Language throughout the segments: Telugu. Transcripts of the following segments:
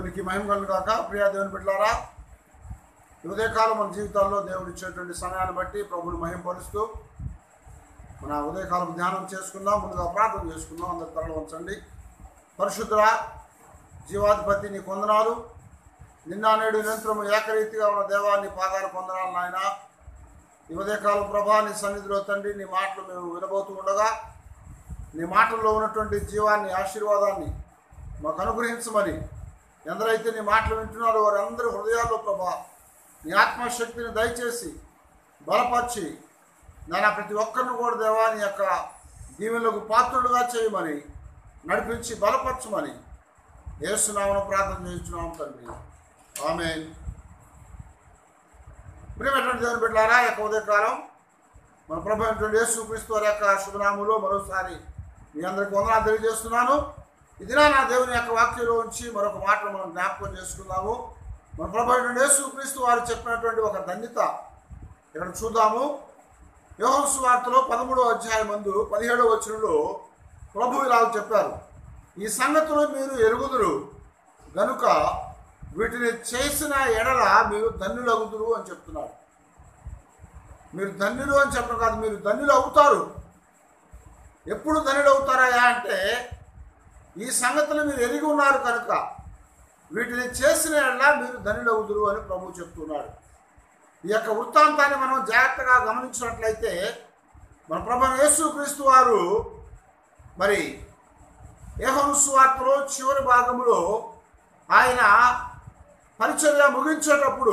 దేవునికి మహిమ కలుగు కాక ప్రియా దేవుని బిడ్డలారా ఈ ఉదయకాలం మన జీవితాల్లో దేవుడు ఇచ్చేటువంటి సమయాన్ని బట్టి ప్రభుని మహింపరుస్తూ మన ఉదయకాలం ధ్యానం చేసుకుందాం ముందుగా ప్రార్థన చేసుకుందాం అందరు తరలి ఉంచండి పరిశుద్ధ జీవాధిపతి నీ కొందనాలు నిన్న నేడు నిరంతరము ఏకరీతిగా ఉన్న దేవాన్ని పాదాలు పొందనాలు నాయన ఈ ఉదయకాలం ప్రభా నీ సన్నిధిలో తండ్రి నీ మాటలు మేము వినబోతూ ఉండగా నీ మాటల్లో ఉన్నటువంటి జీవాన్ని ఆశీర్వాదాన్ని మాకు అనుగ్రహించమని ఎందరైతే నీ మాటలు వింటున్నారో వారందరి హృదయాల్లో ప్రభా నీ ఆత్మశక్తిని దయచేసి బలపరిచి నాయన ప్రతి ఒక్కరిని కూడా దేవా నీ యొక్క దీవెనలకు పాత్రులుగా చేయమని నడిపించి బలపరచమని ఏసునామను ప్రార్థన చేస్తున్నాం తండ్రి ఆమె ప్రియమైనటువంటి దేవుని బిడ్డలారా ఈ యొక్క ఉదయకాలం మన ప్రభు అయినటువంటి యేసు క్రీస్తు వారి యొక్క శుభనామంలో మరోసారి మీ అందరికి వందనాలు తెలియజేస్తున్నాను ఇది నా దేవుని యొక్క వాక్యంలో ఉంచి మరొక మాటలు మనం జ్ఞాపకం చేసుకుందాము మన ప్రభు అయినటువంటి యేసు క్రీస్తు వారు చెప్పినటువంటి ఒక ధన్యత ఇక్కడ చూద్దాము యోహన్ వార్తలో పదమూడో అధ్యాయం మందు పదిహేడవ వచనంలో ప్రభు ఇలా చెప్పారు ఈ సంగతులు మీరు ఎరుగుదురు గనుక వీటిని చేసిన ఎడల మీరు ధన్యులగుదురు అని చెప్తున్నారు మీరు ధన్యులు అని చెప్పడం కాదు మీరు ధన్యులు అవుతారు ఎప్పుడు ధన్యులు అవుతారయా అంటే ఈ సంగతులు మీరు ఎరిగి ఉన్నారు కనుక వీటిని చేసిన ఎడల మీరు ధన్యులు అవుదురు అని ప్రభు చెప్తున్నాడు ఈ యొక్క వృత్తాంతాన్ని మనం జాగ్రత్తగా గమనించినట్లయితే మన ప్రభు యేసుక్రీస్తు వారు మరి ఏహోను సువార్తలో చివరి భాగంలో ఆయన పరిచర్య ముగించేటప్పుడు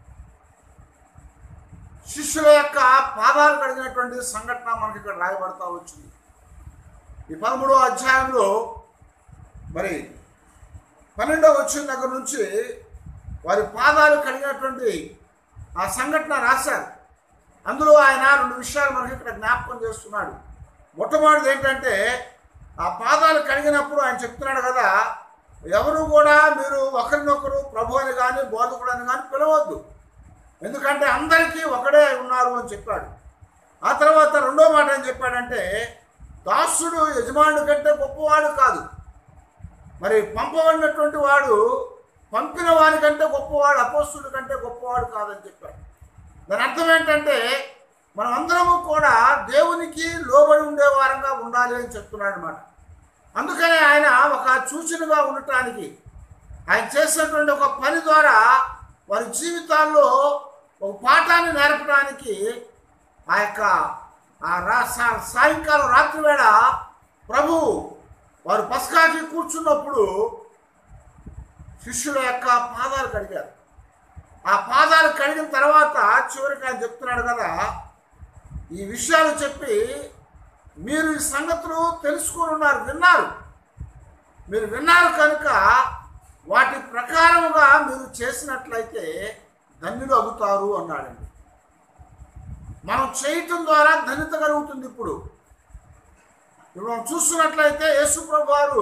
శిష్యుల యొక్క పాదాలు కడిగినటువంటి సంఘటన మనకి ఇక్కడ రాయబడతా వచ్చింది ఈ పదమూడో అధ్యాయంలో మరి పన్నెండవ వచ్చిన దగ్గర నుంచి వారి పాదాలు కడిగినటువంటి ఆ సంఘటన రాశారు అందులో ఆయన రెండు విషయాలు మనకి ఇక్కడ జ్ఞాపకం చేస్తున్నాడు మొట్టమొదటిది ఏంటంటే ఆ పాదాలు కడిగినప్పుడు ఆయన చెప్తున్నాడు కదా ఎవరు కూడా మీరు ఒకరినొకరు ప్రభు అని కానీ బోధకుడు అని కానీ పిలవద్దు ఎందుకంటే అందరికీ ఒకడే ఉన్నారు అని చెప్పాడు ఆ తర్వాత రెండో మాట ఏం చెప్పాడంటే దాసుడు యజమానుడి కంటే గొప్పవాడు కాదు మరి పంపబడినటువంటి వాడు పంపిన వాని కంటే గొప్పవాడు అపోస్తుడి కంటే గొప్పవాడు కాదని చెప్పాడు దాని అర్థం ఏంటంటే మనం అందరము కూడా దేవునికి లోబడి ఉండే వారంగా ఉండాలి అని చెప్తున్నాడు అనమాట అందుకనే ఆయన ఒక సూచనగా ఉండటానికి ఆయన చేసినటువంటి ఒక పని ద్వారా వారి జీవితాల్లో ఒక పాఠాన్ని నేర్పడానికి ఆ యొక్క ఆ రా సా- సాయంకాలం రాత్రి వేళ ప్రభు వారు పసకాకి కూర్చున్నప్పుడు శిష్యుల యొక్క పాదాలు కడిగారు ఆ పాదాలు కడిగిన తర్వాత చివరికి ఆయన చెప్తున్నాడు కదా ఈ విషయాలు చెప్పి మీరు ఈ సంగతులు తెలుసుకొని ఉన్నారు విన్నారు మీరు విన్నారు కనుక వాటి ప్రకారముగా మీరు చేసినట్లయితే ధన్యులు అవుతారు అన్నాడండి మనం చేయటం ద్వారా ధన్యత కలుగుతుంది ఇప్పుడు ఇప్పుడు మనం చూస్తున్నట్లయితే యేసుప్రభు వారు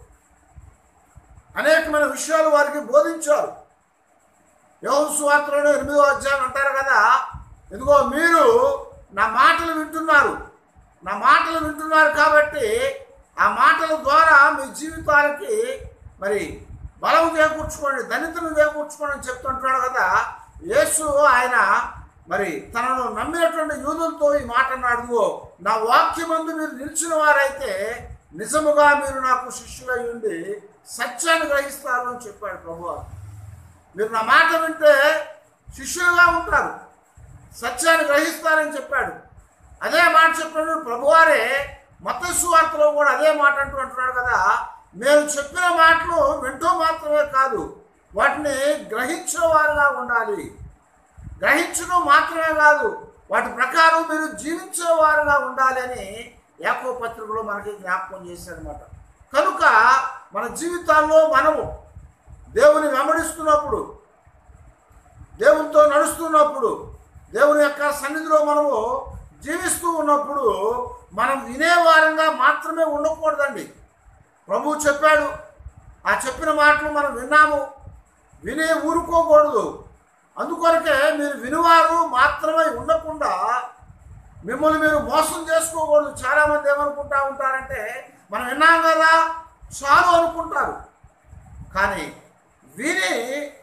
అనేకమైన విషయాలు వారికి బోధించారు యోహు సువార్తలోనే ఎనిమిదో అధ్యాయం అంటారు కదా ఇదిగో మీరు నా మాటలు వింటున్నారు నా మాటలు వింటున్నారు కాబట్టి ఆ మాటల ద్వారా మీ జీవితాలకి మరి బలం చేకూర్చుకోండి ధనితను చేకూర్చుకోండి అని చెప్తుంటున్నాడు కదా యేసు ఆయన మరి తనను నమ్మినటువంటి యూదులతో ఈ మాట అన్నాడు "ఇదిగో, నా వాక్యమందు మీరు నిలిచిన వారైతే నిజముగా మీరు నాకు శిష్యులై ఉండి సత్యాన్ని గ్రహిస్తారు అని చెప్పాడు ప్రభు మీరు నా మాట వింటే శిష్యులుగా ఉంటారు సత్యాన్ని గ్రహిస్తారని చెప్పాడు అదే మాట చెప్పినప్పుడు ప్రభువారే మతస్సు వార్తలో కూడా అదే మాట అంటూ అంటున్నాడు కదా మేము చెప్పిన మాటలు వింటూ మాత్రమే కాదు వాటిని గ్రహించేవారుగా ఉండాలి గ్రహించడం మాత్రమే కాదు వాటి ప్రకారం మీరు జీవించేవారుగా ఉండాలి అని యాకో పత్రికలో మనకి జ్ఞాపకం చేశారనమాట కనుక మన జీవితాల్లో మనము దేవుని వెంబడిస్తున్నప్పుడు దేవునితో నడుస్తున్నప్పుడు దేవుని యొక్క సన్నిధిలో మనము జీవిస్తూ ఉన్నప్పుడు మనం వినేవారంగా మాత్రమే ఉండకూడదండి ప్రభు చెప్పాడు ఆ చెప్పిన మాటలు మనం విన్నాము వినే ఊరుకోకూడదు అందుకొరకే మీరు వినివారు మాత్రమే ఉండకుండా మిమ్మల్ని మీరు మోసం చేసుకోకూడదు చాలామంది ఏమనుకుంటా ఉంటారంటే మనం విన్నాం కదా చాలు అనుకుంటారు కానీ విని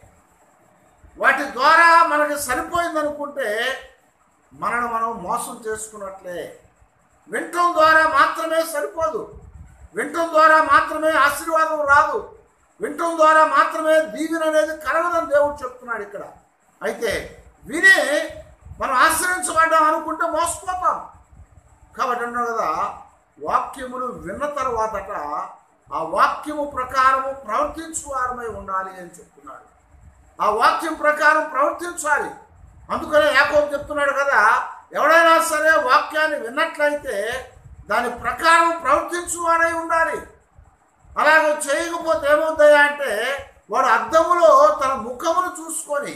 వాటి ద్వారా మనకి సరిపోయిందనుకుంటే మనను మనం మోసం చేసుకున్నట్లే వినటం ద్వారా మాత్రమే సరిపోదు వినటం ద్వారా మాత్రమే ఆశీర్వాదం రాదు వినటం ద్వారా మాత్రమే దీవెన అనేది కలగదని దేవుడు చెప్తున్నాడు ఇక్కడ అయితే విని మనం ఆశ్రయించబడ్డాం అనుకుంటే మోసపోతాం కాబట్టి అన్నాడు కదా వాక్యములు విన్న తర్వాతట ఆ వాక్యము ప్రకారము ప్రవర్తించు వారమై ఉండాలి అని చెప్తున్నాడు ఆ వాక్యం ప్రకారం ప్రవర్తించాలి అందుకనే యాకోబు చెప్తున్నాడు కదా ఎవడైనా సరే వాక్యాన్ని విన్నట్లయితే దాని ప్రకారం ప్రవర్తించువాడై ఉండాలి అలాగే చేయకపోతే ఏమవుతాయా అంటే వాడు అద్దములో తన ముఖమును చూసుకొని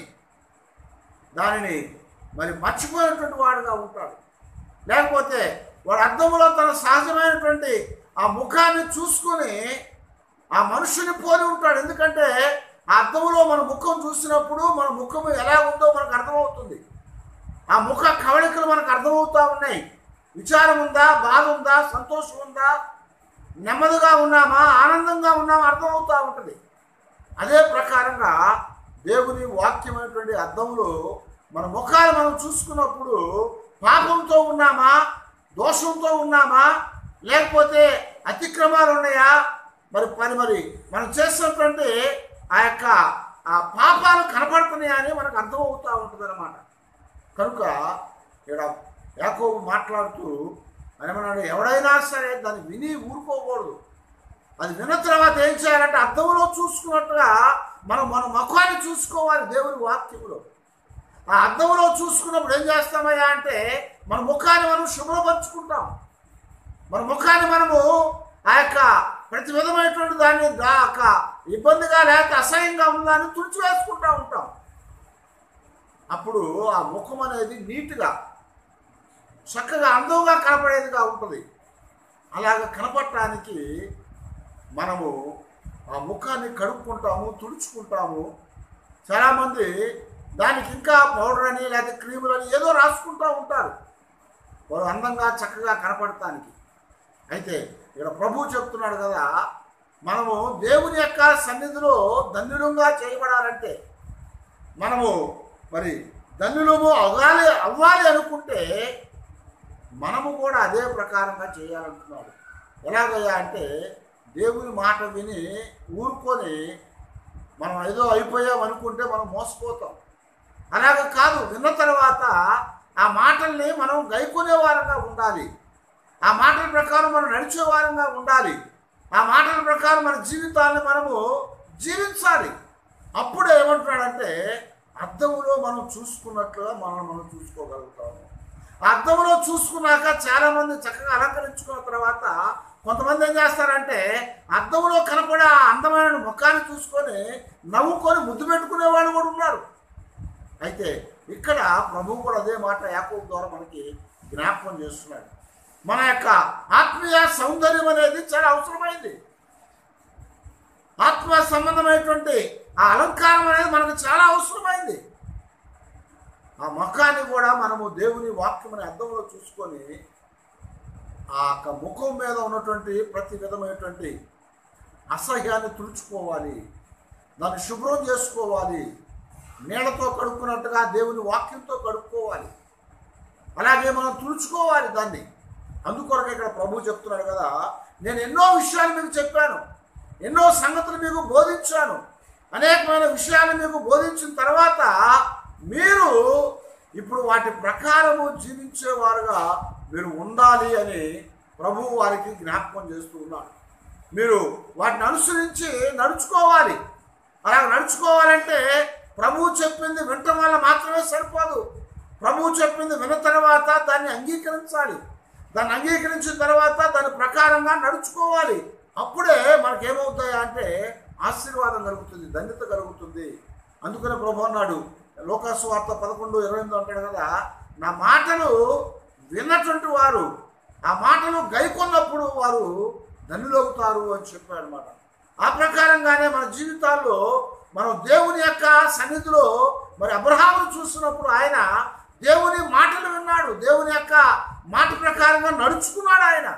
దానిని మరి మర్చిపోయినటువంటి వాడుగా ఉంటాడు లేకపోతే వాడు అద్దములో తన సహజమైనటువంటి ఆ ముఖాన్ని చూసుకొని ఆ మనుషుని పోలి ఉంటాడు ఎందుకంటే ఆ అద్దంలో మన ముఖం చూసినప్పుడు మన ముఖం ఎలా ఉందో మనకు అర్థమవుతుంది ఆ ముఖ కవళికలు మనకు అర్థమవుతా ఉన్నాయి విచారం ఉందా బాధ ఉందా సంతోషం ఉందా నెమ్మదిగా ఉన్నామా ఆనందంగా ఉన్నామా అర్థమవుతూ ఉంటుంది అదే ప్రకారంగా దేవుని వాక్యమైనటువంటి అర్థంలో మన ముఖాలు మనం చూసుకున్నప్పుడు పాపంతో ఉన్నామా దోషంతో ఉన్నామా లేకపోతే అతిక్రమాలు ఉన్నాయా మరి పని మరి మనం చేస్తున్నటువంటి ఆ యొక్క ఆ పాపాలు కనపడుతున్నాయా అని మనకు అర్థమవుతూ ఉంటుంది అనమాట కనుక ఇక్కడ యాకోబు మాట్లాడుతూ ఆయన ఏమన్నాడు ఎవడైనా సరే దాన్ని విని ఊరుకోకూడదు అది విన్న తర్వాత ఏం చేయాలంటే అర్థంలో చూసుకున్నట్టుగా మనం మన ముఖాన్ని చూసుకోవాలి దేవుని వాక్యములో ఆ అర్థంలో చూసుకున్నప్పుడు ఏం చేస్తామయ్యా అంటే మన ముఖాన్ని మనం శుభ్రపరుచుకుంటాం మన ముఖాన్ని మనము ఆ యొక్క ప్రతి విధమైనటువంటి దాన్ని దా యొక్క ఇబ్బందిగా లేకపోతే అసహ్యంగా ఉన్నదాన్ని తుడిచివేసుకుంటూ ఉంటాం అప్పుడు ఆ ముఖం అనేది నీట్గా చక్కగా అందంగా కనపడేదిగా ఉంటుంది అలాగ కనపడటానికి మనము ఆ ముఖాన్ని కడుక్కుంటాము తుడుచుకుంటాము చాలామంది దానికి ఇంకా పౌడర్ అని లేదా క్రీములు అని ఏదో రాసుకుంటూ ఉంటారు వారు అందంగా చక్కగా కనపడటానికి అయితే ఇక్కడ ప్రభు చెప్తున్నాడు కదా మనము దేవుని యొక్క సన్నిధిలో ధన్యులంగా చేయబడాలంటే మనము మరి ధన్యులము అవ్వాలి అవ్వాలి అనుకుంటే మనము కూడా అదే ప్రకారంగా చేయాలంటున్నాడు ఎలాగయ్యా అంటే దేవుని మాట విని ఊరుకొని మనం ఏదో అయిపోయాం అనుకుంటే మనం మోసపోతాం అలాగ కాదు విన్న తర్వాత ఆ మాటల్ని మనం గైకొనే వారంగా ఉండాలి ఆ మాటల ప్రకారం మనం నడిచే వారంగా ఉండాలి ఆ మాటల ప్రకారం మన జీవితాన్ని మనము జీవించాలి అప్పుడు ఏమంటున్నాడంటే అర్థములో మనం చూసుకున్నట్లుగా మనం మనం చూసుకోగలుగుతాము ఆ అర్థంలో చూసుకున్నాక చాలామంది చక్కగా అలంకరించుకున్న తర్వాత కొంతమంది ఏం చేస్తారంటే అద్దంలో కనపడే ఆ అందమైన ముఖాన్ని చూసుకొని నవ్వుకొని ముద్దు పెట్టుకునే వాళ్ళు కూడా ఉన్నారు అయితే ఇక్కడ ప్రభువు కూడా అదే మాట యాకోబు ద్వారా మనకి జ్ఞాపకం చేస్తున్నాడు మన యొక్క ఆత్మీయ సౌందర్యం అనేది చాలా అవసరమైంది ఆత్మ సంబంధమైనటువంటి ఆ అలంకారం అనేది మనకు చాలా అవసరమైంది ఆ ముఖాన్ని కూడా మనము దేవుని వాక్యమని అర్థంలో చూసుకొని ఆ యొక్క ముఖం మీద ఉన్నటువంటి ప్రతి విధమైనటువంటి అసహ్యాన్ని తుడుచుకోవాలి దాన్ని శుభ్రం చేసుకోవాలి నీళ్ళతో కడుక్కున్నట్టుగా దేవుని వాక్యంతో కడుక్కోవాలి అలాగే మనం తుడుచుకోవాలి దాన్ని అందుకొరకు ఇక్కడ ప్రభు చెప్తున్నాడు కదా నేను ఎన్నో విషయాలు మీకు చెప్పాను ఎన్నో సంగతులు మీకు బోధించాను అనేకమైన విషయాలు మీకు బోధించిన తర్వాత మీరు ఇప్పుడు వాటి ప్రకారము జీవించేవారుగా మీరు ఉండాలి అని ప్రభువు వారికి జ్ఞాపకం చేస్తూ ఉన్నాడు మీరు వాటిని అనుసరించి నడుచుకోవాలి అలా నడుచుకోవాలంటే ప్రభువు చెప్పింది వినటం వల్ల మాత్రమే సరిపోదు ప్రభువు చెప్పింది విన్న తర్వాత దాన్ని అంగీకరించాలి దాన్ని అంగీకరించిన తర్వాత దాని ప్రకారంగా నడుచుకోవాలి అప్పుడే మనకేమవుతాయి అంటే ఆశీర్వాదం కలుగుతుంది ధన్యత కలుగుతుంది అందుకనే ప్రభు అన్నాడు లోకాసు వార్త పదకొండు ఇరవై ఎనిమిది అంటాడు కదా నా మాటలు విన్నటువంటి వారు ఆ మాటలు గైకొన్నప్పుడు వారు ధన్యులవుతారు అని చెప్పాడు అనమాట ఆ ప్రకారంగానే మన జీవితాల్లో మనం దేవుని యొక్క సన్నిధిలో మరి అబ్రహామును చూస్తున్నప్పుడు ఆయన దేవుని మాటలు విన్నాడు దేవుని యొక్క మాట ప్రకారంగా నడుచుకున్నాడు ఆయన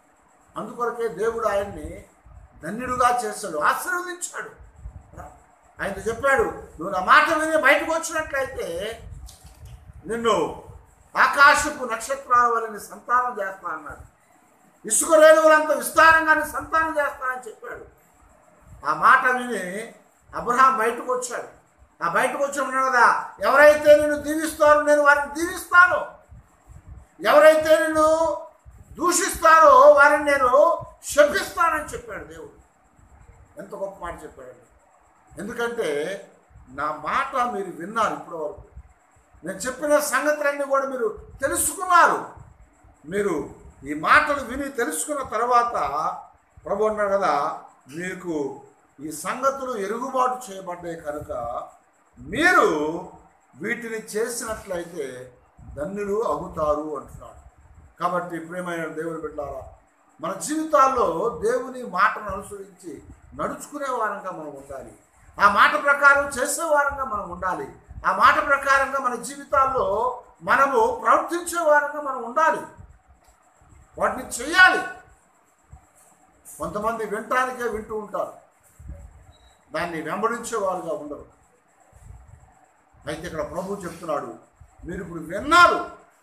అందుకొరకే దేవుడు ఆయన్ని ధన్యుడుగా చేశాడు ఆశీర్వదించాడు ఆయన చెప్పాడు నువ్వు నా మాట విని బయటకు వచ్చినట్లయితే నిన్ను ఆకాశపు నక్షత్రాల వలని సంతానం చేస్తా అన్నాడు ఇసుక రేణువులంత విస్తారంగా నీ సంతానం చేస్తానని చెప్పాడు ఆ మాట విని అబ్రహాం బయటకు వచ్చాడు ఆ బయటకు వచ్చి ఉన్నాడు కదా ఎవరైతే నిన్ను దీవిస్తారో నేను వారిని దీవిస్తాను ఎవరైతే నిన్ను దూషిస్తారో వారిని నేను శపిస్తానని చెప్పాడు దేవుడు ఎంత గొప్ప మాట చెప్పాడు ఎందుకంటే నా మాట మీరు విన్నారు ఇప్పటివరకు నేను చెప్పిన సంగతులన్నీ కూడా మీరు తెలుసుకున్నారు మీరు ఈ మాటలు విని తెలుసుకున్న తర్వాత ప్రభు అన్నాడు కదా మీకు ఈ సంగతులు ఎరుగుబాటు చేయబడ్డాయి కనుక మీరు వీటిని చేసినట్లయితే ధన్యులు అవుతారు అంటున్నాడు కాబట్టి ప్రేమైన దేవుని బిడ్డారా మన జీవితాల్లో దేవుని మాటను అనుసరించి నడుచుకునే వారంగా మనం ఉండాలి ఆ మాట ప్రకారం చేసే వారంగా మనం ఉండాలి ఆ మాట ప్రకారంగా మన జీవితాల్లో మనము ప్రవర్తించే వారంగా మనం ఉండాలి వాటిని చేయాలి కొంతమంది వినటానికే వింటూ ఉంటారు దాన్ని వెంబడించే వారుగా ఉండరు అయితే ఇక్కడ ప్రభు చెప్తున్నాడు మీరు ఇప్పుడు విన్నారు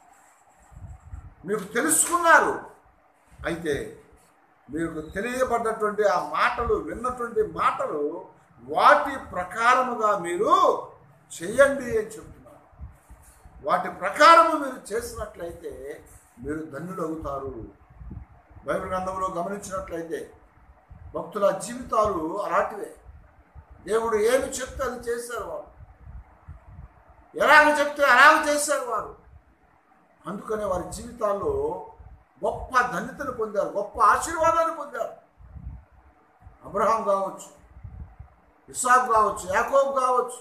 మీకు తెలుసుకున్నారు అయితే మీకు తెలియబడ్డటువంటి ఆ మాటలు విన్నటువంటి మాటలు వాటి ప్రకారముగా మీరు చేయండి అని చెప్తున్నారు వాటి ప్రకారము మీరు చేసినట్లయితే మీరు ధన్యులు అవుతారు బైబిల్ గ్రంథంలో గమనించినట్లయితే భక్తుల జీవితాలు అలాంటివే దేవుడు ఏమి చెప్తే అది చేశారు వారు ఎలాగ చెప్తే అలాగ చేశారు వారు అందుకనే వారి జీవితాల్లో గొప్ప ధన్యతను పొందారు గొప్ప ఆశీర్వాదాన్ని పొందారు అబ్రహాం కావచ్చు ఇసాబ్ కావచ్చు యాకోబ్ కావచ్చు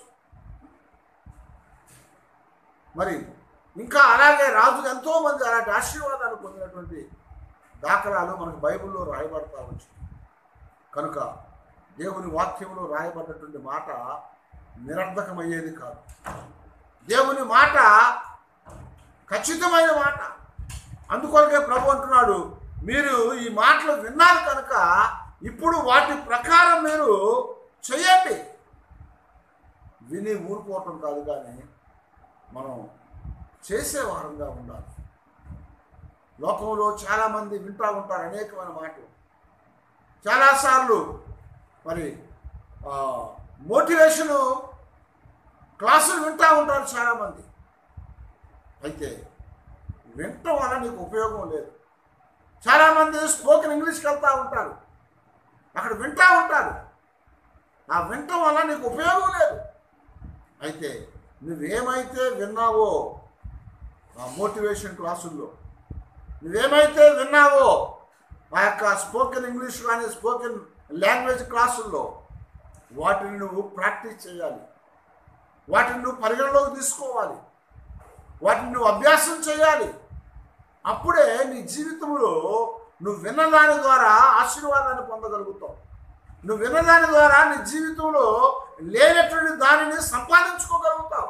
మరి ఇంకా అలాగే రాజులు ఎంతో మంది అలాంటి ఆశీర్వాదాలు పొందినటువంటి దాఖలాలు మనకు బైబిల్లో రాయబడతా వచ్చు కనుక దేవుని వాక్యంలో రాయబడ్డటువంటి మాట నిరర్ధకమయ్యేది కాదు దేవుని మాట ఖచ్చితమైన మాట అందుకొరకే ప్రభు అంటున్నాడు మీరు ఈ మాటలు విన్నారు కనుక ఇప్పుడు వాటి ప్రకారం మీరు చేయండి విని ఊరుకోవటం కాదు కానీ మనం చేసే వారంగా ఉండాలి లోకంలో చాలామంది వింటూ ఉంటారు అనేకమైన మాటలు చాలాసార్లు మరి మోటివేషను క్లాసులు వింటూ ఉంటారు చాలామంది అయితే వినటం వల్ల నీకు ఉపయోగం లేదు చాలామంది స్పోకెన్ ఇంగ్లీష్కి వెళ్తూ ఉంటారు అక్కడ వింటూ ఉంటారు ఆ వినటం వల్ల నీకు ఉపయోగం లేదు అయితే నువ్వేమైతే విన్నావో ఆ మోటివేషన్ క్లాసుల్లో నువ్వేమైతే విన్నావో ఆ యొక్క స్పోకెన్ ఇంగ్లీష్ కానీ స్పోకెన్ లాంగ్వేజ్ క్లాసుల్లో వాటిని నువ్వు ప్రాక్టీస్ చేయాలి వాటిని నువ్వు పరిగణలోకి తీసుకోవాలి వాటిని నువ్వు అభ్యాసం చేయాలి అప్పుడే నీ జీవితంలో నువ్వు విన్నదాని ద్వారా ఆశీర్వాదాన్ని పొందగలుగుతావు నువ్వు విన్నదాని ద్వారా నీ జీవితంలో లేనటువంటి దానిని సంపాదించుకోగలుగుతావు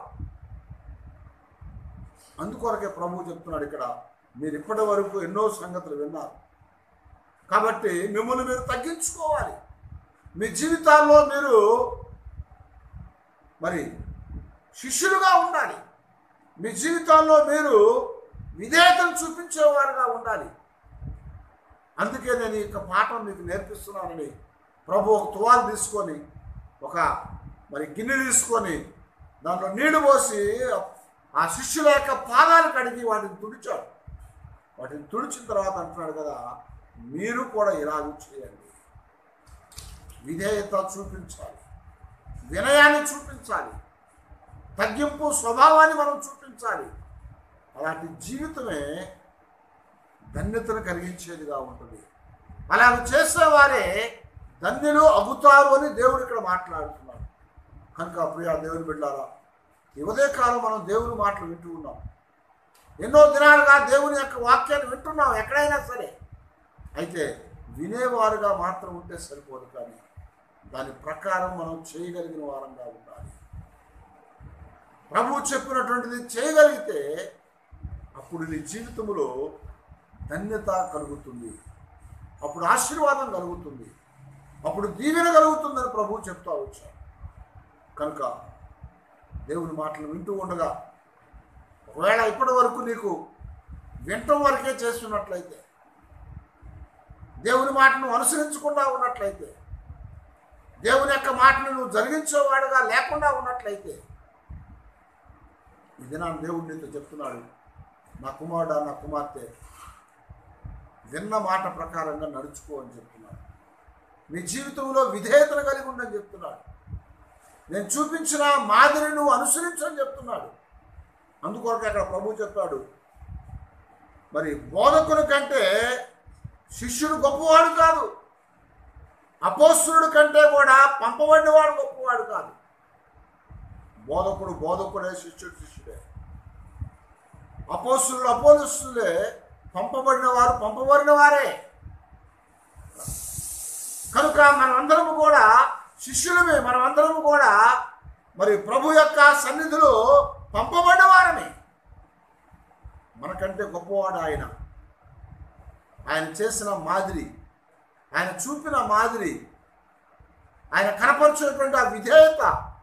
అందుకొరకే ప్రభువు చెప్తున్నాడు ఇక్కడ మీరు ఇప్పటి వరకు ఎన్నో సంగతులు విన్నారు కాబట్టి మిమ్మల్ని మీరు తగ్గించుకోవాలి మీ జీవితాల్లో మీరు మరి శిష్యులుగా ఉండాలి మీ జీవితాల్లో మీరు విధేయతను చూపించేవారుగా ఉండాలి అందుకే నేను ఈ యొక్క పాఠం మీకు నేర్పిస్తున్నానని ప్రభు ఒక తువాలు తీసుకొని ఒక మరి గిన్నె తీసుకొని దాంట్లో నీళ్లు పోసి ఆ శిష్యుల యొక్క పాదాలు కడిగి వాటిని తుడిచాడు వాటిని తుడిచిన తర్వాత అంటున్నాడు కదా మీరు కూడా ఇలాగ చేయండి విధేయత చూపించాలి వినయాన్ని చూపించాలి తగ్గింపు స్వభావాన్ని మనం చూపించాలి అలాంటి జీవితమే ధన్యతను కలిగించేదిగా ఉంటుంది అలా చేసేవారే ధన్యులు అగుతారు అని దేవుడు ఇక్కడ మాట్లాడుతున్నాడు కనుక ప్రియా దేవుని బిడ్డారా ఈ ఉదయకాలం మనం దేవుని మాటలు వింటూ ఉన్నాం ఎన్నో దినాలుగా దేవుని యొక్క వాక్యాన్ని వింటున్నాం ఎక్కడైనా సరే అయితే వినేవారుగా మాత్రం ఉంటే సరిపోదు కానీ దాని ప్రకారం మనం చేయగలిగిన వారంగా ఉండాలి ప్రభువు చెప్పినటువంటిది చేయగలిగితే అప్పుడు నీ జీవితంలో ధన్యత కలుగుతుంది అప్పుడు ఆశీర్వాదం కలుగుతుంది అప్పుడు దీవెన కలుగుతుందని ప్రభువు చెప్తా వచ్చారు కనుక దేవుని మాటలు వింటూ ఉండగా ఒకవేళ ఇప్పటి వరకు నీకు వింటం వరకే చేస్తున్నట్లయితే దేవుని మాటను అనుసరించకుండా ఉన్నట్లయితే దేవుని యొక్క మాటను నువ్వు జరిగించేవాడుగా లేకుండా ఉన్నట్లయితే ఈ దినాన్ని దేవుడు నీతో చెప్తున్నాడు నా కుమారుడా నా కుమార్తె విన్న మాట ప్రకారంగా నడుచుకో అని చెప్తున్నాడు నీ జీవితంలో విధేయతను కలిగి ఉండని చెప్తున్నాడు నేను చూపించిన మాదిరి నువ్వు అనుసరించని చెప్తున్నాడు అందుకొరకు అక్కడ ప్రభు చెప్పాడు మరి బోధకుని కంటే శిష్యుడు గొప్పవాడు కాదు అపోస్తుడు కంటే కూడా పంపబడినవాడు గొప్పవాడు కాదు బోధకుడు బోధకుడే శిష్యుడు శిష్యుడే అపోస్తుడు అపోస్తులే పంపబడిన వారు పంపబడిన వారే కనుక మనమందరము కూడా శిష్యులమే మనమందరము కూడా మరి ప్రభు యొక్క సన్నిధిలో పంపబడిన వారమే మనకంటే గొప్పవాడు ఆయన ఆయన చేసిన మాదిరి ఆయన చూపిన మాదిరి ఆయన కనపరిచినటువంటి ఆ విధేయత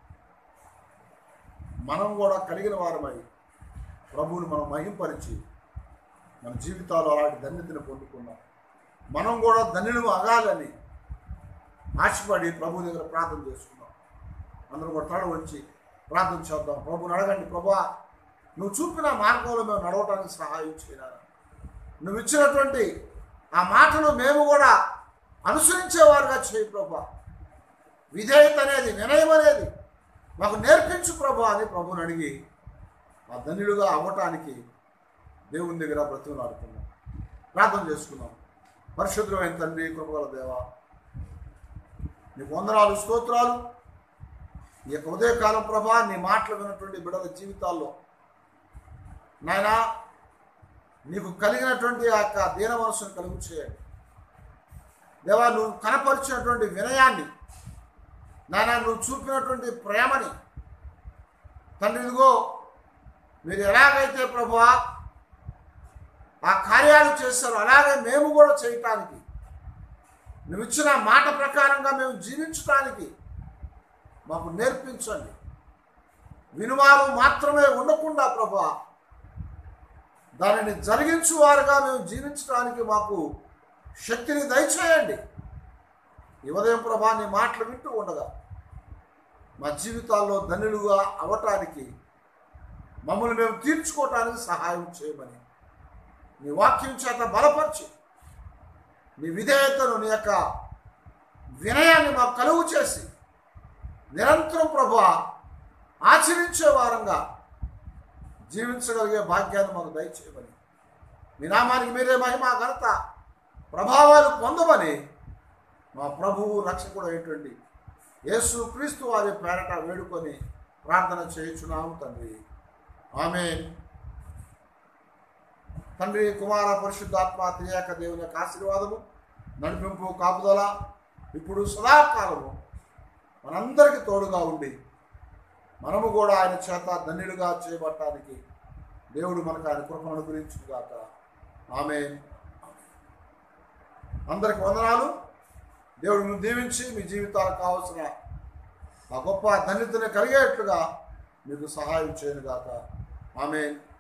మనం కూడా కలిగిన వారమై ప్రభువుని మనం మహింపరిచి మన జీవితాలు అలాంటి ధన్యతను పొందుకున్నాం మనం కూడా ధన్యులు అగాలని ఆశపడి ప్రభు దగ్గర ప్రార్థన చేసుకున్నాం అందరూ కూడా తడ వచ్చి ప్రార్థన చేద్దాం ప్రభుని అడగండి ప్రభా నువ్వు చూపిన మార్గంలో మేము నడవటానికి సహాయం చేయనా నువ్వు ఇచ్చినటువంటి ఆ మాటలు మేము కూడా అనుసరించేవారుగా చేయి ప్రభా విధేయత అనేది వినయం అనేది మాకు నేర్పించు ప్రభా అని ప్రభుని అడిగి ఆ ధన్యులుగా అవ్వటానికి దేవుని దగ్గర బ్రతుకులాడుకున్నాం ప్రార్థన చేసుకున్నాం పరిశుద్ధమైన తండ్రి కృపగల దేవా నీకు వందనాలు స్తోత్రాలు ఈ యొక్క ఉదయకాలం ప్రభా నీ మాటలు విన్నటువంటి బిడ్డల జీవితాల్లో నాయనా నీకు కలిగినటువంటి ఆ యొక్క దీన మనసును కలుగు చేయండి దేవా నువ్వు కనపరిచినటువంటి వినయాన్ని నాయన నువ్వు చూపినటువంటి ప్రేమని తండ్రి ఇదిగో మీరు ఎలాగైతే ప్రభువా ఆ కార్యాలు చేస్తారో అలాగే మేము కూడా చేయటానికి నువ్వు ఇచ్చిన మాట ప్రకారంగా మేము జీవించటానికి మాకు నేర్పించండి వినువారు మాత్రమే ఉండకుండా ప్రభా దానిని జరిగించువారుగా మేము జీవించడానికి మాకు శక్తిని దయచేయండి ఈ ఉదయం ప్రభా నీ మాటలు వింటూ ఉండగా మా జీవితాల్లో ధనులుగా అవటానికి మమ్మల్ని మేము తీర్చుకోవటానికి సహాయం చేయమని నీ వాక్యం చేత బలపరిచి నీ విధేయతను నీ యొక్క వినయాన్ని మాకు కలుగు చేసి నిరంతరం ప్రభు ఆచరించే వారంగా జీవించగలిగే భాగ్యాన్ని మాకు దయచేయమని మీ నామానికి మీరే మహిమ ఘనత ప్రభావాలు పొందమని మా ప్రభువు రక్షకుడు అయినటువంటి యేసు క్రీస్తు వారి పేరట వేడుకొని ప్రార్థన చేయుచున్నాము తండ్రి ఆమె తండ్రి కుమార పరిశుద్ధాత్మ త్రియాక దేవుని యొక్క ఆశీర్వాదము నడిపింపు కాపుదల ఇప్పుడు సదాకాలము మనందరికీ తోడుగా ఉండి మనము కూడా ఆయన చేత ధన్యులుగా చేయబట్టడానికి దేవుడు మనకు ఆయన కృపను అనుగ్రహించుగాక ఆమె అందరికి వందనాలు దేవుడు మిమ్మల్ని దీవించి మీ జీవితాలకు కావలసిన ఆ గొప్ప ధన్యతను కలిగేట్లుగా మీకు సహాయం చేయనుగాక ఆమె